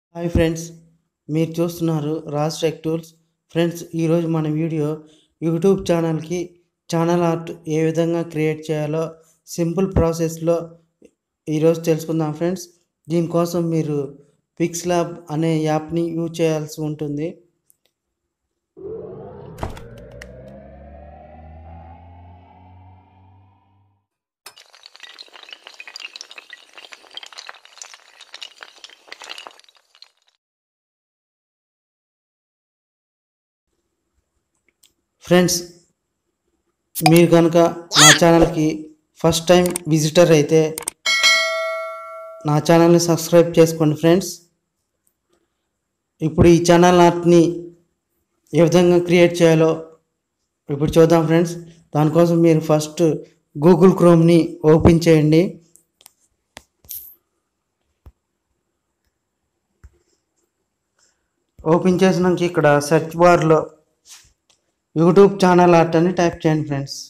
hi friends మీరు చూస్తున్నారు Raj tech tools friends ఈరోజు మన వీడియో యూట్యూబ్ ఛానల్కి ఛానల్ ఆర్ట్ ఏ విధంగా క్రియేట్ చేయాలో సింపుల్ ప్రాసెస్లో ఈరోజు తెలుసుకుందాం ఫ్రెండ్స్ దీనికోసం మీరు పిక్స్ ల్యాబ్ అనే యాప్ని యూజ్ చేయాల్సి ఉంటుంది ఫ్రెండ్స్ మీరు కనుక నా ఛానల్కి ఫస్ట్ టైం విజిటర్ అయితే నా ఛానల్ని సబ్స్క్రైబ్ చేసుకోండి ఫ్రెండ్స్ ఇప్పుడు ఈ ఛానల్ ఆర్ట్ని ఏ విధంగా క్రియేట్ చేయాలో ఇప్పుడు చూద్దాం ఫ్రెండ్స్ దానికోసం మీరు ఫస్ట్ గూగుల్ క్రోమ్ని ఓపెన్ చేయండి ఓపెన్ చేసినాక ఇక్కడ సెర్చ్ బార్లో యూట్యూబ్ ఛానల్ ఆర్ట్ అని టైప్ చేయండి ఫ్రెండ్స్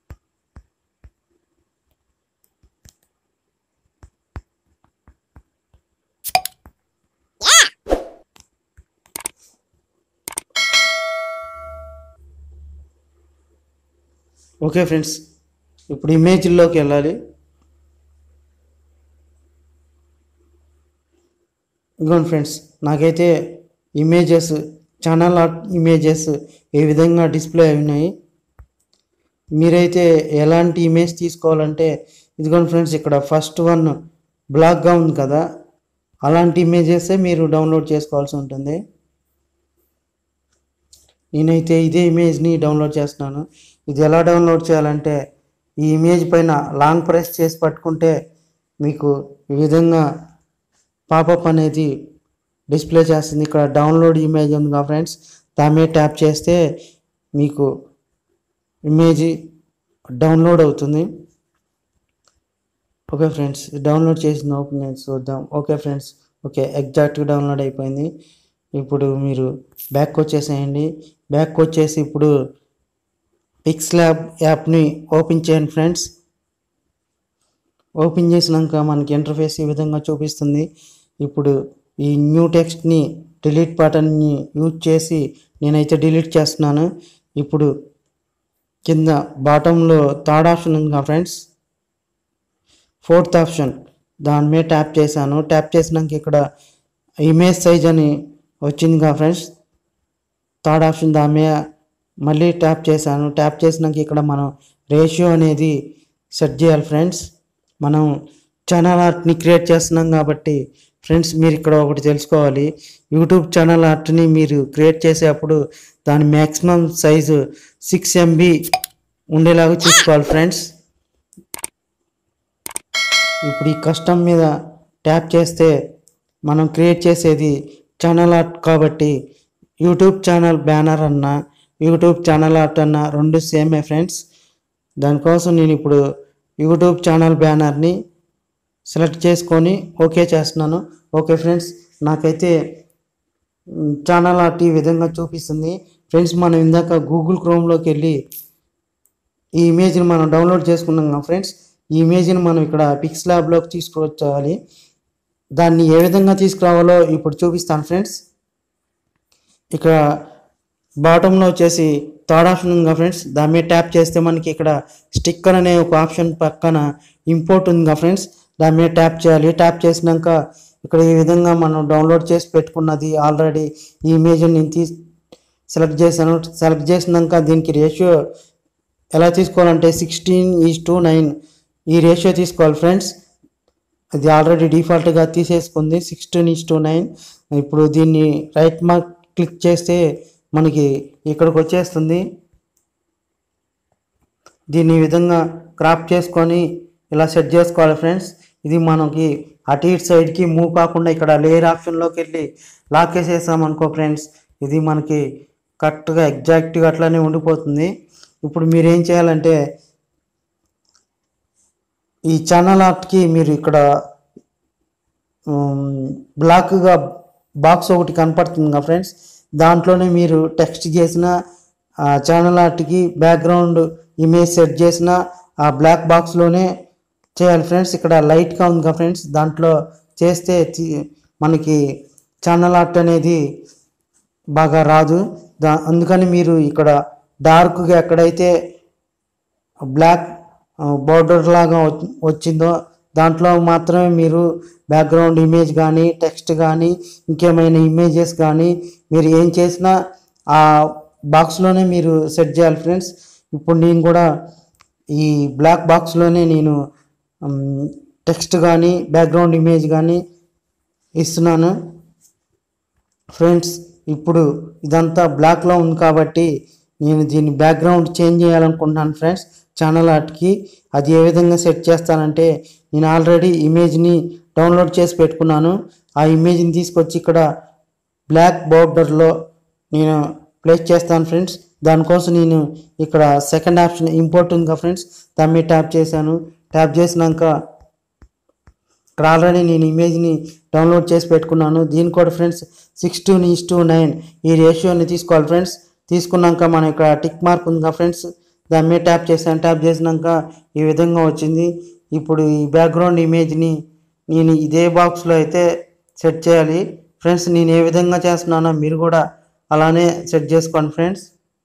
ఓకే ఫ్రెండ్స్ ఇప్పుడు ఇమేజ్లోకి వెళ్ళాలి ఇదిగోండి ఫ్రెండ్స్ నాకైతే ఇమేజెస్ ఛానల్ ఆర్ట్ ఇమేజెస్ ఏ విధంగా డిస్ప్లే అయినాయి మీరైతే ఎలాంటి ఇమేజ్ తీసుకోవాలంటే ఇదిగోండి ఫ్రెండ్స్ ఇక్కడ ఫస్ట్ వన్ బ్లాక్గా ఉంది కదా అలాంటి ఇమేజెసే మీరు డౌన్లోడ్ చేసుకోవాల్సి ఉంటుంది నేనైతే ఇదే ఇమేజ్ని డౌన్లోడ్ చేస్తున్నాను ఇది ఎలా డౌన్లోడ్ చేయాలంటే ఈ ఇమేజ్ పైన లాంగ్ ప్రెస్ చేసి పట్టుకుంటే మీకు ఈ విధంగా పాపప్ అనేది డిస్ప్లే చేస్తుంది ఇక్కడ డౌన్లోడ్ ఇమేజ్ ఉంది కదా ఫ్రెండ్స్ దాని మీద ట్యాప్ చేస్తే మీకు ఇమేజ్ డౌన్లోడ్ అవుతుంది ఓకే ఫ్రెండ్స్ డౌన్లోడ్ చేసిన ఓపెన్ చేసి చూద్దాం ఓకే ఫ్రెండ్స్ ఓకే ఎగ్జాక్ట్గా డౌన్లోడ్ అయిపోయింది ఇప్పుడు మీరు బ్యాక్ వచ్చేసేయండి బ్యాక్ వచ్చేసి ఇప్పుడు పిక్స్ ల్యాబ్ యాప్ని ఓపెన్ చేయండి ఫ్రెండ్స్ ఓపెన్ చేసినాక మనకి ఇంటర్ఫేస్ ఈ విధంగా చూపిస్తుంది ఇప్పుడు ఈ న్యూ టెక్స్ట్ని డిలీట్ బటన్ని యూజ్ చేసి నేనైతే డిలీట్ చేస్తున్నాను ఇప్పుడు కింద బాటంలో థర్డ్ ఆప్షన్ ఉంది కదా ఫ్రెండ్స్ ఫోర్త్ ఆప్షన్ దాని మీద ట్యాప్ చేశాను ట్యాప్ చేసినాక ఇక్కడ ఇమేజ్ సైజ్ అని వచ్చింది కదా ఫ్రెండ్స్ థర్డ్ ఆప్షన్ దాని మీద మళ్ళీ ట్యాప్ చేశాను ట్యాప్ చేసినాక ఇక్కడ మనం రేషియో అనేది సెట్ చేయాలి ఫ్రెండ్స్ మనం ఛానల్ ఆర్ట్ని క్రియేట్ చేస్తున్నాం కాబట్టి ఫ్రెండ్స్ మీరు ఇక్కడ ఒకటి తెలుసుకోవాలి యూట్యూబ్ ఛానల్ ఆర్ట్ని మీరు క్రియేట్ చేసేటప్పుడు దాని మ్యాక్సిమం సైజు సిక్స్ ఎంబీ ఉండేలాగా చూసుకోవాలి ఫ్రెండ్స్ ఇప్పుడు ఈ కస్టమ్ మీద ట్యాప్ చేస్తే మనం క్రియేట్ చేసేది ఛానల్ ఆర్ట్ కాబట్టి యూట్యూబ్ ఛానల్ బ్యానర్ అన్న యూట్యూబ్ ఛానల్ ఆర్ట్ అన్న రెండు సేమే ఫ్రెండ్స్ దానికోసం నేను ఇప్పుడు యూట్యూబ్ ఛానల్ బ్యానర్ని సెలెక్ట్ చేసుకొని ఓకే చేస్తున్నాను ఓకే ఫ్రెండ్స్ నాకైతే మ్, ఛానల్ ఆర్ట్ ఈ విధంగా చూపిస్తుంది ఫ్రెండ్స్ మనం ఇందాక గూగుల్ క్రోమ్లోకి వెళ్ళి ఈ ఇమేజ్ని మనం డౌన్లోడ్ చేసుకున్నాం కదా ఫ్రెండ్స్ ఈ ఇమేజ్ని మనం ఇక్కడ పిక్స్ ల్యాబ్లోకి తీసుకువచ్చాలి దాన్ని ఏ విధంగా తీసుకురావాలో ఇప్పుడు చూపిస్తాను ఫ్రెండ్స్ ఇక్కడ బాటంలో వచ్చేసి థర్డ్ ఆప్షన్ ఉంది కదా ఫ్రెండ్స్ దాని మీద ట్యాప్ చేస్తే మనకి ఇక్కడ స్టిక్కర్ అనే ఒక ఆప్షన్ పక్కన ఇంపోర్ట్ ఉంది కదా ఫ్రెండ్స్ దాని మీద ట్యాప్ చేయాలి ట్యాప్ చేసినాక ఇక్కడ ఈ విధంగా మనం డౌన్లోడ్ చేసి పెట్టుకున్నది ఆల్రెడీ ఈ ఇమేజ్ నేను తీ సెలెక్ట్ చేశాను సెలెక్ట్ చేసినాక దీనికి రేషియో ఎలా తీసుకోవాలంటే సిక్స్టీన్ ఈజ్ టు నైన్ ఈ రేషియో తీసుకోవాలి ఫ్రెండ్స్ అది ఆల్రెడీ డిఫాల్ట్గా తీసేసుకుంది సిక్స్టీన్ ఈజ్ టు నైన్ ఇప్పుడు దీన్ని రైట్ మార్క్ క్లిక్ చేస్తే మనకి ఇక్కడికి వచ్చేస్తుంది దీన్ని ఈ విధంగా క్రాప్ చేసుకొని ఇలా సెట్ చేసుకోవాలి ఫ్రెండ్స్ ఇది మనకి అటు ఇటు సైడ్కి మూవ్ కాకుండా ఇక్కడ లేయర్ ఆప్షన్లోకి వెళ్ళి లాక్ వేసేసాం అనుకో ఫ్రెండ్స్ ఇది మనకి కరెక్ట్గా ఎగ్జాక్ట్గా అట్లానే ఉండిపోతుంది ఇప్పుడు మీరు ఏం చేయాలంటే ఈ ఛానల్ ఆర్ట్కి మీరు ఇక్కడ బ్లాక్గా బాక్స్ ఒకటి కనపడుతుంది కదా ఫ్రెండ్స్ దాంట్లోనే మీరు టెక్స్ట్ చేసిన ఆ ఛానల్ ఆర్ట్కి బ్యాక్గ్రౌండ్ ఇమేజ్ సెట్ చేసిన ఆ బ్లాక్ బాక్స్లోనే చేయాలి ఫ్రెండ్స్ ఇక్కడ లైట్గా ఉంది కదా ఫ్రెండ్స్ దాంట్లో చేస్తే తి- మనకి ఛానల్ ఆర్ట్ అనేది బాగా రాదు దా అందుకని మీరు ఇక్కడ డార్క్గా ఎక్కడైతే బ్లాక్ బార్డర్ లాగా వచ్- వచ్చిందో దాంట్లో మాత్రమే మీరు బ్యాక్గ్రౌండ్ ఇమేజ్ కానీ టెక్స్ట్ కానీ ఇంకేమైనా ఇమేజెస్ కానీ మీరు ఏం చేసినా ఆ బాక్స్లోనే మీరు సెట్ చేయాలి ఫ్రెండ్స్ ఇప్పుడు నేను కూడా ఈ బ్లాక్ బాక్స్లోనే నేను టెక్స్ట్ కానీ బ్యాక్గ్రౌండ్ ఇమేజ్ కానీ ఇస్తున్నాను ఫ్రెండ్స్ ఇప్పుడు ఇదంతా బ్లాక్లో ఉంది కాబట్టి నేను దీని బ్యాక్గ్రౌండ్ చేంజ్ చేయాలనుకుంటున్నాను ఫ్రెండ్స్ ఛానల్ ఆర్ట్కి అది ఏ విధంగా సెట్ చేస్తానంటే నేను ఆల్రెడీ ఇమేజ్ని డౌన్లోడ్ చేసి పెట్టుకున్నాను ఆ ఇమేజ్ని తీసుకొచ్చి ఇక్కడ బ్లాక్ బోర్డర్లో నేను ప్లేస్ చేస్తాను ఫ్రెండ్స్ దానికోసం నేను ఇక్కడ సెకండ్ ఆప్షన్ ఇంపోర్ట్ ఉంది కదా ఫ్రెండ్స్ దాని మీద ట్యాప్ చేశాను ట్యాప్ చేసినాక ఇక్కడ ఆల్రెడీ నేను ఇమేజ్ని డౌన్లోడ్ చేసి పెట్టుకున్నాను దీని కూడా friends six two is to nine ఈ రేషియోని తీసుకోవాలి ఫ్రెండ్స్ తీసుకున్నాక మనం ఇక్కడ టిక్ మార్క్ ఉంది కదా ఫ్రెండ్స్ దాని మీద ట్యాప్ చేశాను ట్యాప్ చేసినాక ఈ విధంగా వచ్చింది ఇప్పుడు ఈ బ్యాక్గ్రౌండ్ ఇమేజ్ని నేను ఇదే బాక్స్లో అయితే సెట్ చేయాలి ఫ్రెండ్స్ నేను ఏ విధంగా చేస్తున్నానో మీరు కూడా అలానే సెట్ చేసుకోండి ఫ్రెండ్స్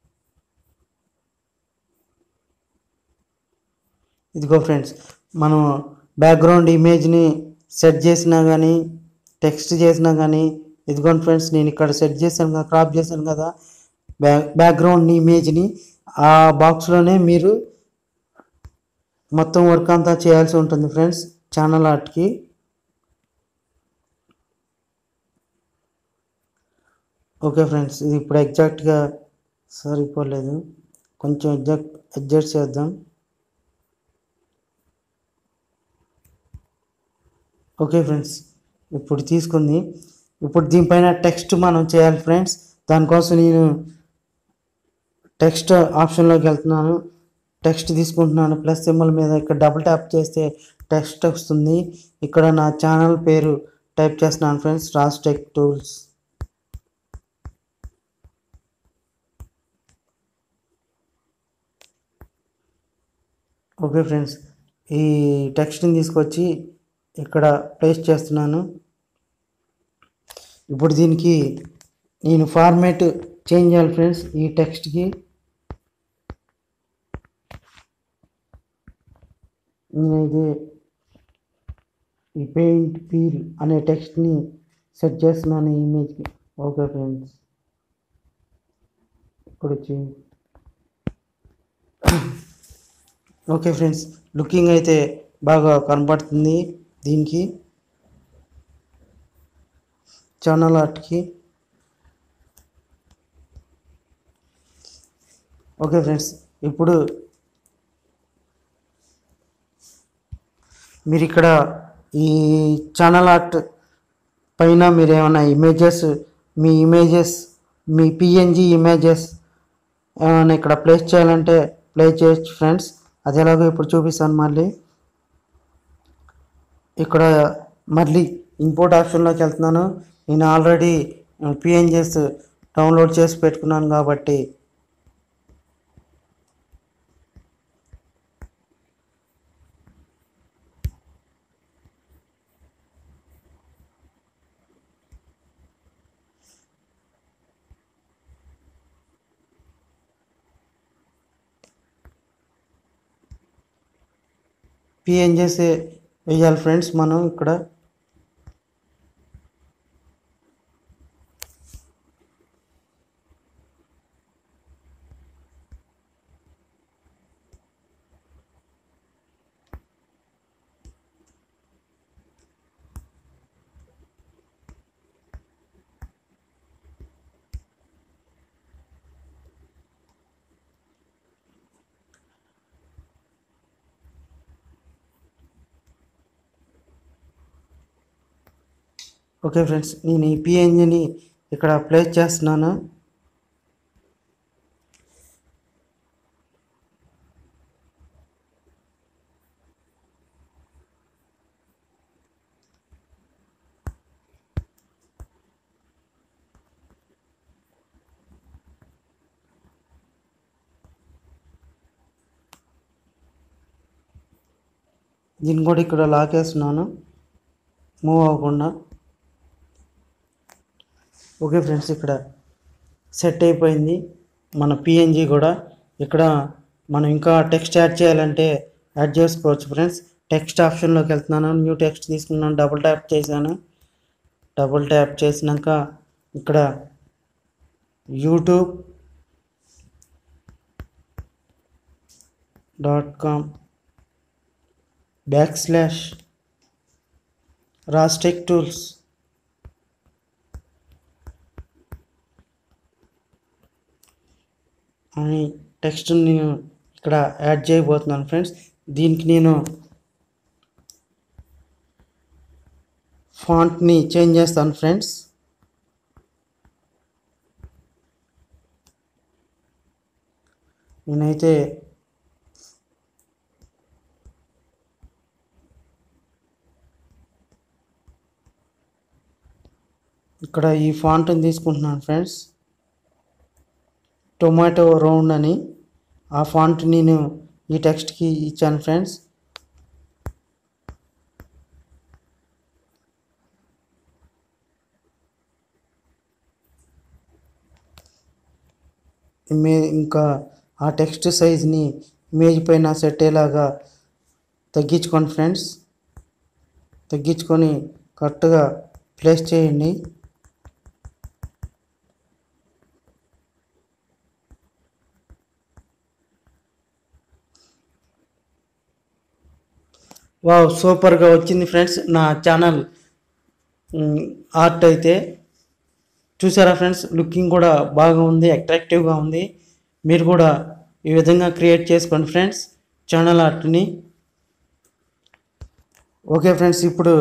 ఇదిగో ఫ్రెండ్స్ మనం బ్యాక్గ్రౌండ్ ఇమేజ్ని సెట్ చేసినా కానీ టెక్స్ట్ చేసినా కానీ ఇదిగోండి ఫ్రెండ్స్ నేను ఇక్కడ సెట్ చేశాను కదా క్రాప్ చేశాను కదా బ్యాక్ బ్యాక్గ్రౌండ్ ఇమేజ్ని ఆ బాక్స్లోనే మీరు మొత్తం వర్క్ అంతా చేయాల్సి ఉంటుంది ఫ్రెండ్స్ ఛానల్ ఆర్ట్కి ఓకే ఫ్రెండ్స్ ఇది ఇప్పుడు ఎగ్జాక్ట్గా సరిపోలేదు కొంచెం ఎగ్జాక్ట్ అడ్జస్ట్ చేద్దాం ఓకే ఫ్రెండ్స్ ఇప్పుడు తీసుకుంది ఇప్పుడు దీనిపైన టెక్స్ట్ మనం చేయాలి ఫ్రెండ్స్ దానికోసం నేను టెక్స్ట్ ఆప్షన్లోకి వెళ్తున్నాను టెక్స్ట్ తీసుకుంటున్నాను ప్లస్ సింబల్ మీద ఇక్కడ డబుల్ ట్యాప్ చేస్తే టెక్స్ట్ వస్తుంది ఇక్కడ నా ఛానల్ పేరు టైప్ చేస్తున్నాను friends Ras tech tools okay friends ఈ టెక్స్ట్ని తీసుకొచ్చి ఇక్కడ ప్లేస్ చేస్తున్నాను ఇప్పుడు దీనికి నేను ఫార్మేట్ చేంజ్ చేయాలి ఫ్రెండ్స్ ఈ టెక్స్ట్కి నేనైతే ఈ పెయింట్ పీల్ అనే టెక్స్ట్ని సెట్ చేస్తున్నాను ఈ ఇమేజ్కి ఓకే ఫ్రెండ్స్ ఇక్కడ వచ్చి ఓకే ఫ్రెండ్స్ లుకింగ్ అయితే బాగా కనపడుతుంది దీనికి ఛానల్ ఆర్ట్కి ఓకే ఫ్రెండ్స్ ఇప్పుడు మీరు ఇక్కడ ఈ ఛానల్ ఆర్ట్ పైన మీరు ఏమైనా ఇమేజెస్ మీ ఇమేజెస్ మీ పిఎన్జి ఇమేజెస్ ఏమైనా ఇక్కడ ప్లేస్ చేయాలంటే ప్లే చేయొచ్చు ఫ్రెండ్స్ అది ఎలాగో ఇప్పుడు చూపిస్తాను మళ్ళీ ఇక్కడ మళ్ళీ ఇంపోర్ట్ ఆప్షన్లోకి వెళ్తున్నాను నేను ఆల్రెడీ పిఎన్జెస్ డౌన్లోడ్ చేసి పెట్టుకున్నాను కాబట్టి పిఎన్జెస్ వేయాలి ఫ్రెండ్స్ మనం ఇక్కడ ఓకే ఫ్రెండ్స్ నేను ఈ పిఎన్జిని ఇక్కడ ప్లేస్ చేస్తున్నాను దీన్ని కూడా ఇక్కడ లాకేస్తున్నాను మూవ్ అవ్వకుండా ఓకే ఫ్రెండ్స్ ఇక్కడ సెట్ అయిపోయింది మన పిఎన్జి కూడా ఇక్కడ మనం ఇంకా టెక్స్ట్ యాడ్ చేయాలంటే యాడ్ చేసుకోవచ్చు ఫ్రెండ్స్ టెక్స్ట్ ఆప్షన్లోకి వెళ్తున్నాను న్యూ టెక్స్ట్ తీసుకున్నాను డబుల్ ట్యాప్ చేశాను డబుల్ ట్యాప్ చేసినాక ఇక్కడ YouTube dot com back slash Rastech tools అని టెక్స్ట్ నేను ఇక్కడ యాడ్ చేయబోతున్నాను ఫ్రెండ్స్ దీనికి నేను ఫాంట్ని చేంజ్ చేస్తాను ఫ్రెండ్స్ నేనైతే ఇక్కడ ఈ ఫాంట్ని తీసుకుంటున్నాను ఫ్రెండ్స్ టొమాటో రౌండ్ అని ఆ ఫాంట్ నేను ఈ టెక్స్ట్కి ఇచ్చాను ఫ్రెండ్స్ ఇమే ఇంకా ఆ టెక్స్ట్ సైజ్ని ఇమేజ్ పైన సెట్ అయ్యేలాగా తగ్గించుకోండి ఫ్రెండ్స్ తగ్గించుకొని కరెక్ట్గా ప్లేస్ చేయండి వావ్ సూపర్గా వచ్చింది ఫ్రెండ్స్ నా ఛానల్ ఆర్ట్ అయితే చూసారా ఫ్రెండ్స్ లుకింగ్ కూడా బాగా ఉంది అట్రాక్టివ్గా ఉంది మీరు కూడా ఈ విధంగా క్రియేట్ చేసుకోండి ఫ్రెండ్స్ ఛానల్ ఆర్ట్ని ఓకే ఫ్రెండ్స్ ఇప్పుడు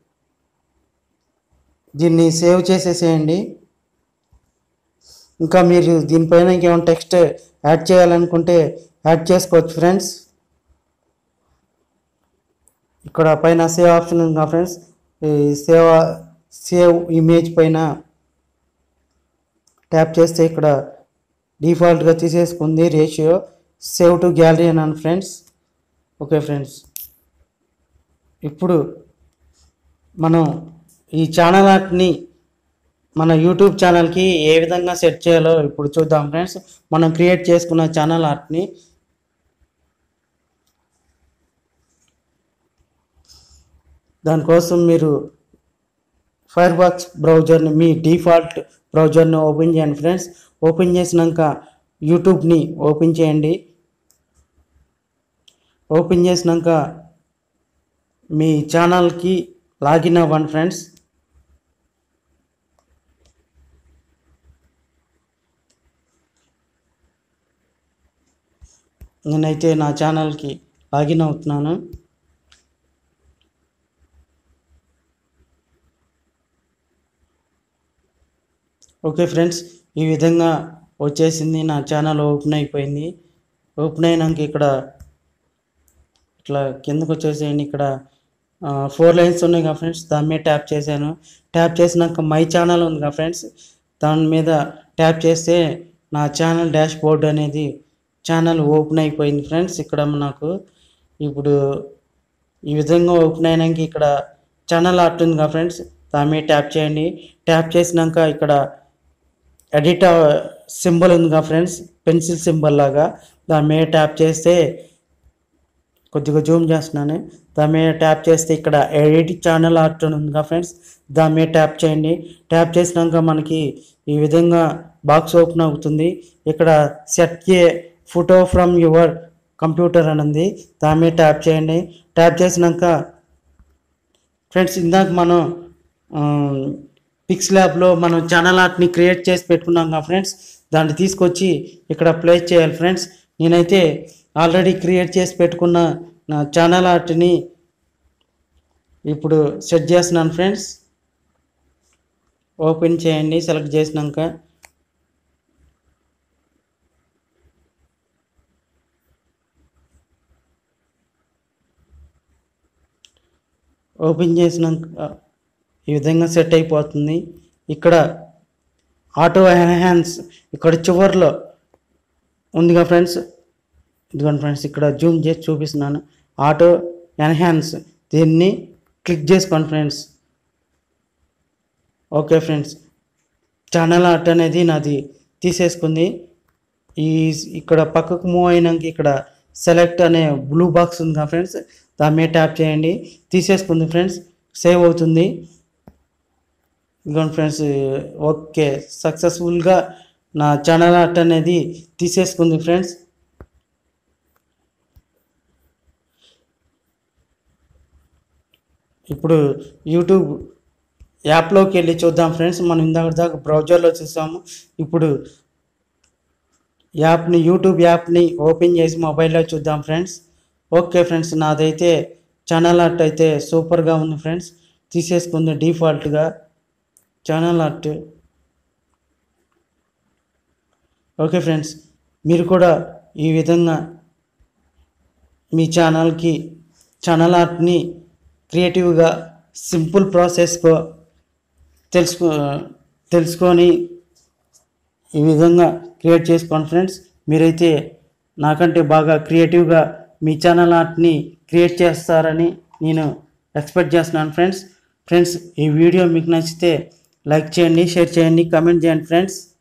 దీన్ని సేవ్ చేసేసేయండి ఇంకా మీరు దీనిపైన ఇంకేమైనా టెక్స్ట్ యాడ్ చేయాలనుకుంటే యాడ్ చేసుకోవచ్చు ఫ్రెండ్స్ ఇక్కడ పైన సేవ్ ఆప్షన్ ఉంది కదా ఫ్రెండ్స్ ఈ సేవ్ సేవ్ ఇమేజ్ పైన ట్యాప్ చేస్తే ఇక్కడ డిఫాల్ట్గా తీసేసుకుంది రేషియో సేవ్ టు గ్యాలరీ అన్నాను ఫ్రెండ్స్ ఓకే ఫ్రెండ్స్ ఇప్పుడు మనం ఈ ఛానల్ ఆర్ట్ని మన యూట్యూబ్ ఛానల్కి ఏ విధంగా సెట్ చేయాలో ఇప్పుడు చూద్దాం ఫ్రెండ్స్ మనం క్రియేట్ చేసుకున్న ఛానల్ ఆర్ట్ని దానికోసం మీరు ఫైర్ బాక్స్ బ్రౌజర్ని మీ డిఫాల్ట్ బ్రౌజర్ని ఓపెన్ చేయండి ఫ్రెండ్స్ ఓపెన్ చేసినాక యూట్యూబ్ని ఓపెన్ చేయండి ఓపెన్ చేసినాక మీ ఛానల్కి లాగిన్ అవ్వండి ఫ్రెండ్స్ నేనైతే నా ఛానల్కి లాగిన్ అవుతున్నాను ఓకే ఫ్రెండ్స్ ఈ విధంగా వచ్చేసింది నా ఛానల్ ఓపెన్ అయిపోయింది ఓపెన్ అయినాక ఇక్కడ ఇట్లా కిందకు వచ్చేసేయండి ఇక్కడ ఫోర్ లైన్స్ ఉన్నాయి కదా ఫ్రెండ్స్ దాని మీద ట్యాప్ చేశాను ట్యాప్ చేసినాక మై ఛానల్ ఉంది కదా ఫ్రెండ్స్ దాని మీద ట్యాప్ చేస్తే నా ఛానల్ డాష్ బోర్డ్ అనేది ఛానల్ ఓపెన్ అయిపోయింది ఫ్రెండ్స్ ఇక్కడ నాకు ఇప్పుడు ఈ విధంగా ఓపెన్ అయినాక ఇక్కడ ఛానల్ ఆర్ట్ ఉంది కదా ఫ్రెండ్స్ దాని మీద ట్యాప్ చేయండి ట్యాప్ చేసినాక ఇక్కడ ఎడిట్ సింబల్ ఉంది కదా ఫ్రెండ్స్ పెన్సిల్ సింబల్ లాగా దాని మీద ట్యాప్ చేస్తే కొద్దిగా జూమ్ చేస్తున్నాను దాని మీద ట్యాప్ చేస్తే ఇక్కడ ఎడిట్ ఛానల్ ఆర్ట్ అని ఉంది కదా ఫ్రెండ్స్ దాని మీద ట్యాప్ చేయండి ట్యాప్ చేసినాక మనకి ఈ విధంగా బాక్స్ ఓపెన్ అవుతుంది ఇక్కడ set a photo from your computer అని ఉంది దాని మీద ట్యాప్ చేయండి ట్యాప్ చేసినాక ఫ్రెండ్స్ ఇందాక మనం పిక్స్ ల్యాబ్లో మనం ఛానల్ ఆర్ట్ని క్రియేట్ చేసి పెట్టుకున్నాం కదా ఫ్రెండ్స్ దాన్ని తీసుకొచ్చి ఇక్కడ ప్లేస్ చేయాలి ఫ్రెండ్స్ నేనైతే ఆల్రెడీ క్రియేట్ చేసి పెట్టుకున్న నా ఛానల్ ఆర్ట్ని ఇప్పుడు సెట్ చేస్తున్నాను ఫ్రెండ్స్ ఓపెన్ చేయండి సెలెక్ట్ చేసినాక ఓపెన్ చేసినాక ఈ విధంగా సెట్ అయిపోతుంది ఇక్కడ ఆటో ఎన్హాన్స్ ఇక్కడ చివర్లో ఉందిగా ఫ్రెండ్స్ ఇదిగోండి ఫ్రెండ్స్ ఇక్కడ జూమ్ చేసి చూపిస్తున్నాను ఆటో ఎన్హాన్స్ దీన్ని క్లిక్ చేసుకోండి friends okay friends channel art అనేది నాది తీసేసుకుంది ఈ ఇక్కడ పక్కకు మూవ్ అయినాక ఇక్కడ సెలెక్ట్ అనే బ్లూ బాక్స్ ఉంది కదా ఫ్రెండ్స్ దాని మీద ట్యాప్ చేయండి తీసేసుకుంది ఫ్రెండ్స్ సేవ్ అవుతుంది ఇదిగోండి ఫ్రెండ్స్ ఓకే సక్సెస్ఫుల్గా నా ఛానల్ ఆర్ట్ అనేది తీసేసుకుంది ఫ్రెండ్స్ ఇప్పుడు యూట్యూబ్ యాప్లోకి వెళ్ళి చూద్దాం ఫ్రెండ్స్ మనం ఇందాక దాకా బ్రౌజర్లో చూసాము ఇప్పుడు యాప్ని యూట్యూబ్ యాప్ని ఓపెన్ చేసి మొబైల్లో చూద్దాం ఫ్రెండ్స్ ఓకే ఫ్రెండ్స్ నాదైతే ఛానల్ ఆర్ట్ అయితే సూపర్గా ఉంది ఫ్రెండ్స్ తీసేసుకుంది డిఫాల్ట్గా ఛానల్ ఆర్ట్ ఓకే ఫ్రెండ్స్ మీరు కూడా ఈ విధంగా మీ ఛానల్కి ఛానల్ ఆర్ట్ని క్రియేటివ్గా సింపుల్ ప్రాసెస్కో తెలుసుకో తెలుసుకొని ఈ విధంగా క్రియేట్ చేసుకోండి ఫ్రెండ్స్ మీరైతే నాకంటే బాగా క్రియేటివ్గా మీ ఛానల్ ఆర్ట్ని క్రియేట్ చేస్తారని నేను ఎక్స్పెక్ట్ చేస్తున్నాను ఫ్రెండ్స్ ఫ్రెండ్స్ ఈ వీడియో మీకు నచ్చితే లైక్ చేయండి షేర్ చేయండి కామెంట్ చేయండి ఫ్రెండ్స్